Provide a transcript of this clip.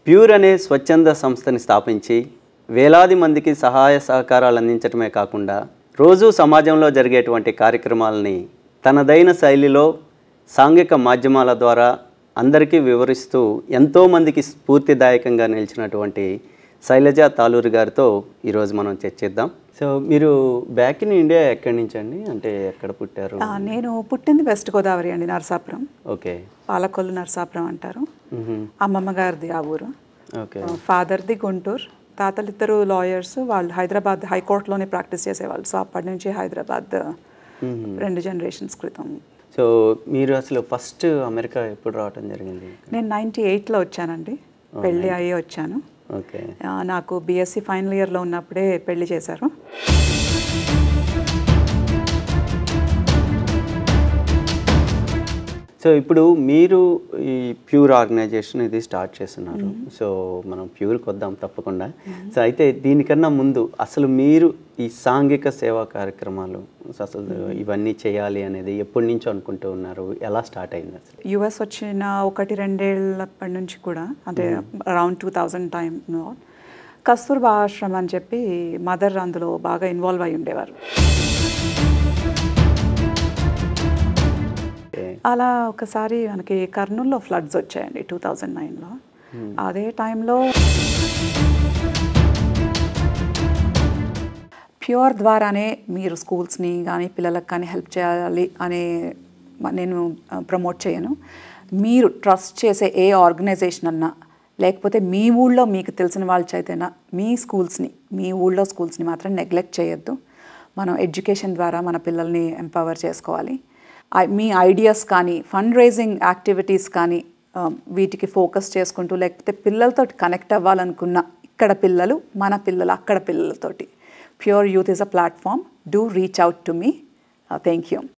Pure అనే స్వచ్ఛంద సంస్థని స్థాపించి వేలాది మందికి సహాయ సహకారాలు అందించడమే కాకుండా రోజు సమాజంలో జరిగేటువంటి కార్యక్రమాలని తనదైన శైలిలో సాంఘిక మాధ్యమాల ద్వారా అందరికీ వివరిస్తూ ఎంతోమందికి స్ఫూర్తిదాయకంగా నిలిచినటువంటి శైలజ తాలూరు గారితో ఈరోజు మనం చర్చిద్దాం సో మీరు బ్యాక్ ఇన్ ఇండియా ఎక్కడి నుంచి అండి అంటే ఎక్కడ పుట్టారు ఆ, నేను పుట్టింది వెస్ట్ గోదావరి అండి నరసాపురం ఓకే పాలకొల్లు నరసాపురం అంటారు మ్మ్. అమ్మమ్మ గారిది ఆ ఊరు ఓకే ఆ, ఫాదర్ది గుంటూరు తాతలిద్దరు లాయర్స్ వాళ్ళు హైదరాబాద్ హైకోర్టులోనే ప్రాక్టీస్ చేసేవాళ్ళు సో అప్పటి నుంచి హైదరాబాద్ రెండు జనరేషన్స్ క్రితం సో మీరు అసలు ఫస్ట్ అమెరికా ఎప్పుడు రావటం జరిగింది నేను నైంటీ ఎయిట్లో వచ్చానండి పెళ్ళి అయ్యి వచ్చాను ఓకే ఆ, నాకు బీఎస్సీ ఫైనల్ ఇయర్లో ఉన్నప్పుడే పెళ్లి చేశారు సో ఇప్పుడు మీరు ఈ ప్యూర్ ఆర్గనైజేషన్ ఇది స్టార్ట్ చేస్తున్నారు సో మనం ప్యూర్కి వద్దాం తప్పకుండా సో అయితే దీనికన్నా ముందు అసలు మీరు ఈ సాంఘిక సేవా కార్యక్రమాలు అసలు ఇవన్నీ చేయాలి అనేది ఎప్పటి నుంచో అనుకుంటూ ఉన్నారు ఎలా స్టార్ట్ అయింది అసలు యుఎస్ వచ్చిన ఒకటి రెండేళ్ళప్పటి నుంచి కూడా అంటే అరౌండ్ టూ థౌజండ్ టైంలో కస్తూర్బా ఆశ్రమం అని చెప్పి మదర్ అందులో బాగా ఇన్వాల్వ్ అయి ఉండేవారు ఓకే. అలా ఒకసారి మనకి కర్నూల్లో ఫ్లడ్స్ వచ్చాయండి టూ థౌజండ్ నైన్లో అదే టైంలో ప్యూర్ ద్వారానే మీరు స్కూల్స్ని కానీ పిల్లలకు కానీ హెల్ప్ చేయాలి అనే మ- నేను ప్రమోట్ చేయను మీరు ట్రస్ట్ చేసే ఏ ఆర్గనైజేషన్ అన్నా లేకపోతే మీ ఊళ్ళో మీకు తెలిసిన వాళ్ళ చేతైనా మీ స్కూల్స్ని మీ ఊళ్ళో స్కూల్స్ని మాత్రం నెగ్లెక్ట్ చేయొద్దు మనం ఎడ్యుకేషన్ ద్వారా మన పిల్లల్ని ఎంపవర్ చేసుకోవాలి ఐ- మీ ఐడియాస్ కానీ ఫండ్ రైజింగ్ యాక్టివిటీస్ కానీ ఆ, వీటికి ఫోకస్ చేసుకుంటూ లేకపోతే పిల్లలతో కనెక్ట్ అవ్వాలనుకున్న ఇక్కడ పిల్లలు మన పిల్లలు అక్కడ పిల్లలతోటి pure youth is a platform do reach out to me thank you